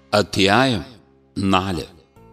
അധ്യായം നാല്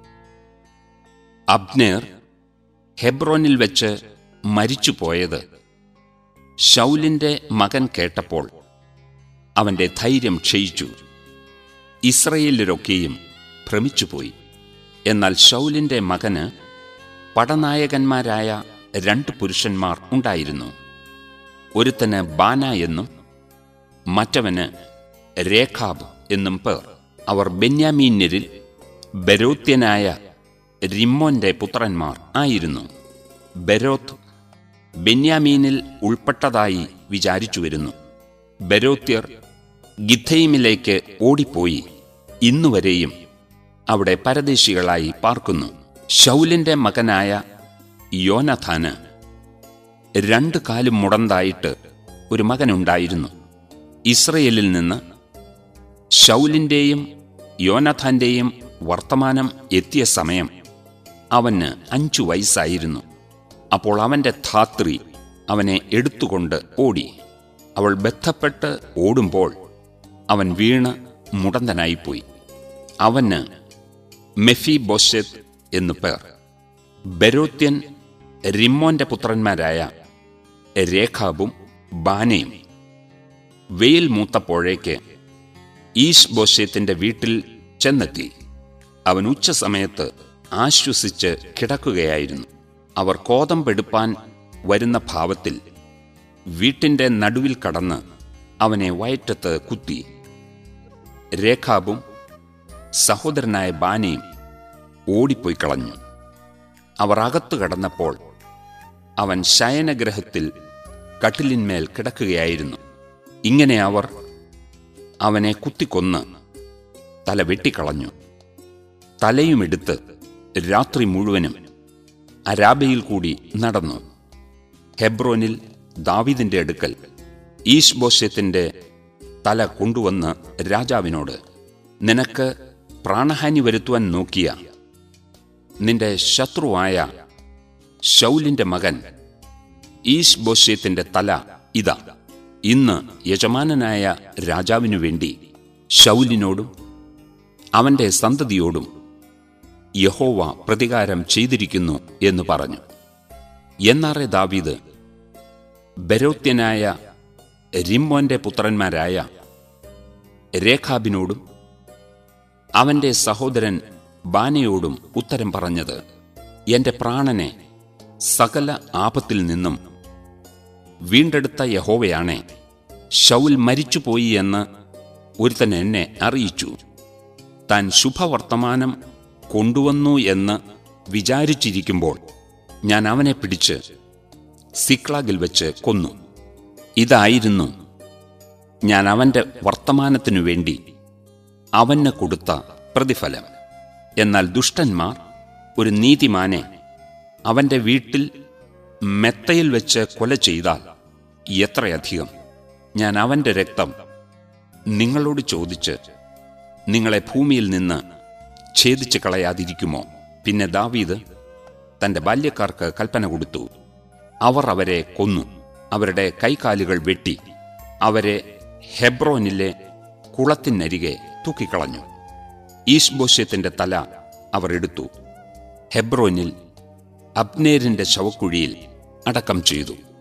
അബ്നേർ ഹെബ്രോനിൽ വെച്ച് മരിച്ചുപോയത് ഷൗലിന്റെ മകൻ കേട്ടപ്പോൾ അവന്റെ ധൈര്യം ക്ഷയിച്ചു ഇസ്രയേലരൊക്കെയും ഭ്രമിച്ചുപോയി എന്നാൽ ഷൗലിന്റെ മകന് പടനായകന്മാരായ രണ്ട് പുരുഷന്മാർ ഉണ്ടായിരുന്നു ഒരുത്തന് ബാന എന്നും മറ്റവന് രേഖാബ് എന്നും പേർ അവർ ബെന്യാമീന്യരിൽ ബെരോത്യനായ റിമ്മോന്റെ പുത്രന്മാർ ആയിരുന്നു ബെരോത്ത് ബെന്യാമീനിൽ ഉൾപ്പെട്ടതായി വിചാരിച്ചു വരുന്നു ബെരോത്യർ ഗിഥയിമിലേക്ക് ഓടിപ്പോയി ഇന്നുവരെയും അവിടെ പരദേശികളായി പാർക്കുന്നു ഷൗലിന്റെ മകനായ യോനഥാന് രണ്ടു കാലും മുടന്തായിട്ട് ഒരു മകനുണ്ടായിരുന്നു ഇസ്രയേലിൽ നിന്ന് ഷൗലിന്റെയും യോനഥാന്റെയും വർത്തമാനം എത്തിയ സമയം അവന് അഞ്ചു വയസ്സായിരുന്നു അപ്പോൾ അവന്റെ ധാത്രി അവനെ എടുത്തുകൊണ്ട് ഓടി അവൾ ബന്ധപ്പെട്ട് ഓടുമ്പോൾ അവൻ വീണ് മുടന്തനായിപ്പോയി അവന് മെഫി ബോഷെത്ത് എന്നു പേർ ബെരോത്യൻ റിമ്മോന്റെ പുത്രന്മാരായ രേഖാബും ബാനയും വെയിൽ മൂത്തപ്പോഴേക്ക് ഈശ് ബോഷേത്തിന്റെ വീട്ടിൽ ചെന്നെത്തി അവൻ ഉച്ചസമയത്ത് ആശ്വസിച്ച് കിടക്കുകയായിരുന്നു അവർ കോതമ്പെടുപ്പാൻ വരുന്ന ഭാവത്തിൽ വീട്ടിന്റെ നടുവിൽ കടന്ന് അവനെ വയറ്റത്ത് കുത്തി രേഖാബും സഹോദരനായ ബാനയും ഓടിപ്പോയി കളഞ്ഞു അവർ അകത്തു കടന്നപ്പോൾ അവൻ ശയനഗ്രഹത്തിൽ കട്ടിലിന്മേൽ കിടക്കുകയായിരുന്നു ഇങ്ങനെ അവർ അവനെ കുത്തിക്കൊന്ന് തല വെട്ടിക്കളഞ്ഞു തലയുമെടുത്ത് രാത്രി മുഴുവനും അരാബയിൽ കൂടി നടന്നു ഹെബ്രോനിൽ ദാവിദിന്റെ അടുക്കൽ ഈശ് ബോഷ്യത്തിന്റെ തല കൊണ്ടുവന്ന് രാജാവിനോട് നിനക്ക് പ്രാണഹാനി വരുത്തുവാൻ നോക്കിയ നിന്റെ ശത്രുവായ ഷൗലിന്റെ മകൻ ഈശ് ബോഷ്യത്തിന്റെ തല ഇതാ ഇന്ന് യജമാനനായ രാജാവിനു വേണ്ടി ഷൗലിനോടും അവന്റെ സന്തതിയോടും യഹോവ പ്രതികാരം ചെയ്തിരിക്കുന്നു എന്ന് പറഞ്ഞു എന്നാറെ ദാവീദ് ബരോത്യനായ റിമ്മോന്റെ പുത്രന്മാരായ രേഖാബിനോടും അവന്റെ സഹോദരൻ ബാനയോടും ഉത്തരം പറഞ്ഞത് എന്റെ പ്രാണനെ സകല ആപത്തിൽ നിന്നും വീണ്ടെടുത്ത യഹോവയാണേ ഷൗൽ മരിച്ചുപോയി എന്ന് ഒരുത്തൻ എന്നെ അറിയിച്ചു താൻ ശുഭവർത്തമാനം കൊണ്ടുവന്നു എന്ന് വിചാരിച്ചിരിക്കുമ്പോൾ ഞാൻ അവനെ പിടിച്ച് സിക്ലാഗിൽ വെച്ച് കൊന്നു ഇതായിരുന്നു ഞാൻ അവന്റെ വർത്തമാനത്തിനു വേണ്ടി അവന് കൊടുത്ത പ്രതിഫലം എന്നാൽ ദുഷ്ടന്മാർ ഒരു നീതിമാനെ അവന്റെ വീട്ടിൽ മെത്തയിൽ വെച്ച് കൊല ചെയ്താൽ എത്രയധികം ഞാൻ അവന്റെ രക്തം നിങ്ങളോട് ചോദിച്ച് നിങ്ങളെ ഭൂമിയിൽ നിന്ന് ഛേദിച്ച് കളയാതിരിക്കുമോ പിന്നെ ദാവീദ് തന്റെ ബാല്യക്കാർക്ക് കൽപ്പന കൊടുത്തു അവർ അവരെ കൊന്നു അവരുടെ കൈകാലുകൾ വെട്ടി അവരെ ഹെബ്രോനിലെ കുളത്തിനരികെ തൂക്കിക്കളഞ്ഞു ഈശ്ബോഷ്യത്തിന്റെ തല അവർ എടുത്തു ഹെബ്രോനിൽ അബ്നേരിന്റെ ശവക്കുഴിയിൽ അടക്കം ചെയ്തു